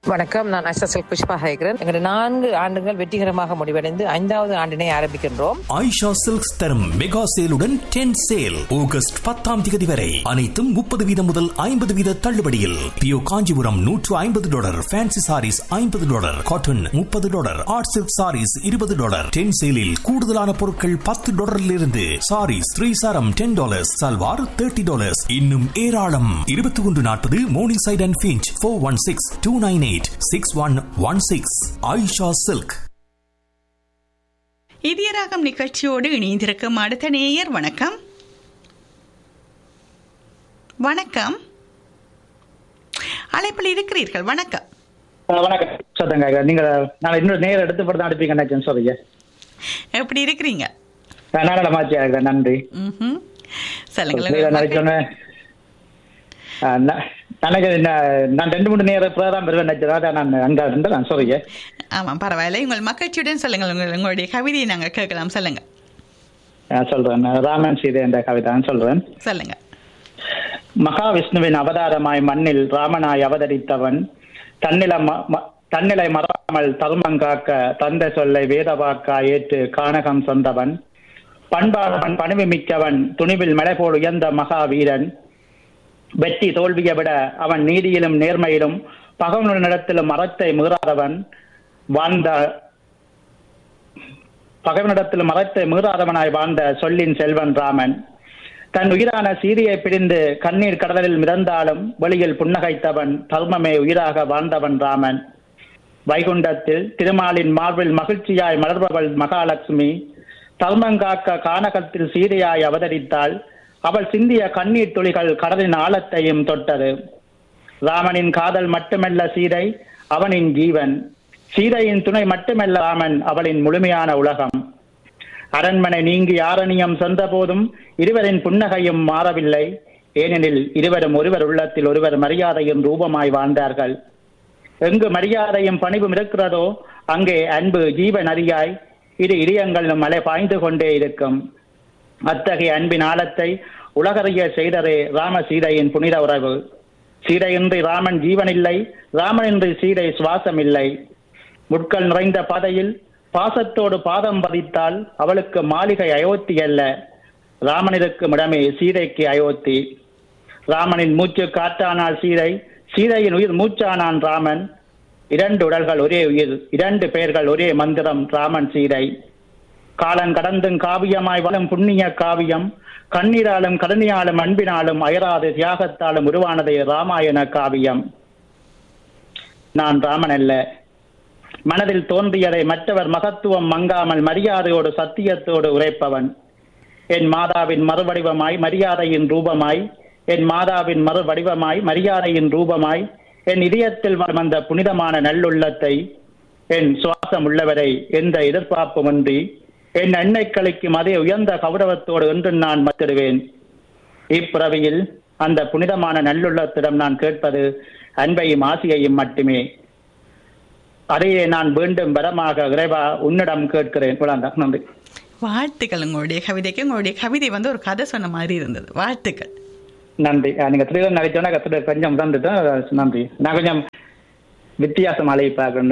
வணக்கம் நான் எஸ்எஸ்எல் புஷ்பா ஹேகரன் எங்களுடைய நான்கு ஆண்டுகள் வெற்றிகரமாக முடிவடைந்து ஐந்தாவது ஆண்டினை ஆரம்பிக்கின்றோம் ஆயிஷா சில்க்ஸ் தரும் மெகா சேலுடன் டென் சேல் ஆகஸ்ட் பத்தாம் தேதி வரை அனைத்தும் முப்பது வீதம் முதல் ஐம்பது வீத தள்ளுபடியில் பியோ காஞ்சிபுரம் நூற்று ஐம்பது டாலர் ஃபேன்சி சாரீஸ் ஐம்பது டாலர் காட்டன் முப்பது டாலர் ஆர்ட் சில்க் சாரீஸ் இருபது டாலர் டென் சேலில் கூடுதலான பொருட்கள் பத்து டாலரில் இருந்து சாரீஸ் த்ரீ சாரம் ten dollars salwar thirty dollars இன்னும் ஏராளம் இருபத்தி ஒன்று நாற்பது Morningside and Finch four one six two nine eight six one one six Ayesha silk இதயராகம் நிகழ்ச்சியோடு இணைந்திருக்கும் அடுத்த நேயர் வணக்கம் வணக்கம் அழைப்பில் இருக்கிறீர்கள் வணக்கம் ஆ, வணக்கம் சத்தங்க நீங்க நான் இன்னொரு நேரம் எடுத்து போட்டு தான் அனுப்பிங்க நினைச்சேன் சொல்றீங்க எப்படி இருக்கிறீங்க நான் மாற்றி இருக்கிறேன் நன்றி ம்ஹும். நீங்க சொல்லுங்களேன் நினைச்சோன்னே ஆ, நான் நினைக்கிறேன் நான் நான் ரெண்டு மூணு நேரம் இப்போ தான் வருவேன் நினைச்சேன் அதான் நான் அங்கே இருந்து நான் சொல்றீங்க ஆமாம் பரவாயில்ல உங்கள் மகிழ்ச்சியுடன் சொல்லுங்கள் உங்கள் உங்களுடைய கவிதையை நாங்கள் கேட்கலாம் சொல்லுங்க நான் சொல்றேன் ராமன் சீதை என்ற கவிதான் சொல்றேன் சொல்லுங்க மகாவிஷ்ணுவின் அவதாரமாய் மண்ணில் ராமனாய் அவதரித்தவன் தன்னில ம- ம- தன்னிலை மறாமல் தர்மங்காக்க தந்த சொல்லை வேதவாக்கா ஏற்று கானகம் சொந்தவன் பண்பாளவன் பணிவு மிக்கவன் துணிவில் மலை போல் உயர்ந்த மகாவீரன் வெற்றி தோல்வியை விட அவன் நீதியிலும் நேர்மையிலும் பகவனிடத்திலும் அறத்தை மீறாதவன் வாழ்ந்த பகவனிடத்திலும் அறத்தை மீறாதவனாய் வாழ்ந்த சொல்லின் செல்வன் ராமன் தன் உயிரான சீதையை பிரிந்து கண்ணீர் கடலில் மிதந்தாலும் வெளியில் புன்னகைத்தவன் தர்மமே உயிராக வாழ்ந்தவன் ராமன் வைகுண்டத்தில் திருமாலின் மார்பில் மகிழ்ச்சியாய் மலர்பவள் மகாலட்சுமி தர்மங்காக்க கானகத்தில் சீதையாய் அவதரித்தாள் அவள் சிந்திய கண்ணீர் துளிகள் கடலின் ஆழத்தையும் தொட்டது ராமனின் காதல் மட்டுமல்ல சீதை அவனின் ஜீவன் சீதையின் துணை மட்டுமல்ல ராமன் அவளின் முழுமையான உலகம் அரண்மனை நீங்கி ஆரணியம் சென்ற போதும் இருவரின் புன்னகையும் மாறவில்லை ஏனெனில் இருவரும் ஒருவர் உள்ளத்தில் ஒருவர் மரியாதையும் ரூபமாய் வாழ்ந்தார்கள் எங்கு மரியாதையும் பணிவும் இருக்கிறதோ அங்கே அன்பு ஜீவன் அறியாய் இரு இதயங்களும் மலை பாய்ந்து கொண்டே இருக்கும் அத்தகைய அன்பின் ஆழத்தை உலகறிய செய்ததே ராம சீதையின் புனித உறவு சீதையின்றி ராமன் ஜீவனில்லை ராமனின்றி சீதை சுவாசம் இல்லை முட்கள் நிறைந்த பாதையில் பாசத்தோடு பாதம் பதித்தால் அவளுக்கு மாளிகை அயோத்தி அல்ல ராமனிருக்கும் இடமே சீதைக்கு அயோத்தி ராமனின் மூச்சு காற்றானால் சீதை சீதையின் உயிர் மூச்சானான் ராமன் இரண்டு உடல்கள் ஒரே உயிர் இரண்டு பெயர்கள் ஒரே மந்திரம் ராமன் சீதை காலம் கடந்தும் காவியமாய் வரும் புண்ணிய காவியம் கண்ணீராலும் கருணையாலும் அன்பினாலும் அயராது தியாகத்தாலும் உருவானதே ராமாயண காவியம் நான் ராமன் அல்ல மனதில் தோன்றியதை மற்றவர் மகத்துவம் மங்காமல் மரியாதையோடு சத்தியத்தோடு உரைப்பவன் என் மாதாவின் மறுவடிவமாய் மரியாதையின் ரூபமாய் என் மாதாவின் மறுவடிவமாய் மரியாதையின் ரூபமாய் என் இதயத்தில் வந்த புனிதமான நல்லுள்ளத்தை என் சுவாசம் உள்ளவரை எந்த எதிர்பார்ப்புமின்றி என் அன்னை கழிக்கும் அதே உயர்ந்த கௌரவத்தோடு என்று நான் மத்திடுவேன் இப்பிறவியில் அந்த புனிதமான நல்லுள்ளத்திடம் நான் கேட்பது அன்பையும் ஆசையையும் மட்டுமே அதையே நான் மீண்டும் வரமாக இறைவா உன்னிடம் கேட்கிறேன் இவ்வளவுதான். நன்றி வாழ்த்துக்கள் உங்களுடைய கவிதைக்கு உங்களுடைய கவிதை வந்து ஒரு கதை சொன்ன மாதிரி இருந்தது வாழ்த்துக்கள் நன்றி அஹ் நீங்க திருடன் நினைச்சோன்னா கத்துட்டு கொஞ்சம் வந்துட்டேன் நன்றி நான் கொஞ்சம் வித்தியாசம் அழைப்பாக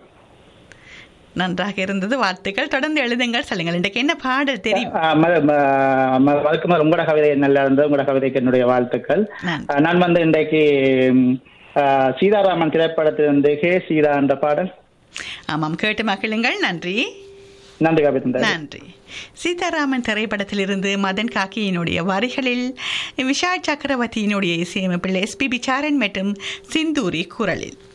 நன்றாக இருந்தது வாழ்த்துக்கள் தொடர்ந்து எழுதுங்கள் சொல்லுங்கள் இன்றைக்கு என்ன பாடல் தெரியும் வழக்கமாக உங்களோட கவிதை நல்லா இருந்தது உங்களோட கவிதைக்கு என்னுடைய வாழ்த்துக்கள் நன்றி. அஹ் நான் வந்து இன்றைக்கு ம், அஹ், சீதாராமன் திரைப்படத்திலிருந்து ஹே சீதா என்ற பாடல் ஆமாம் கேட்டு மகிழுங்கள் நன்றி நன்றி கவிதை நன்றி சீதாராமன் திரைப்படத்திலிருந்து மதன் காக்கியினுடைய வரிகளில் விஷால் சக்கரவர்த்தியினுடைய இசையமைப்பில் எஸ்பிபி சாரன் மற்றும் சிந்தூரி குரலில்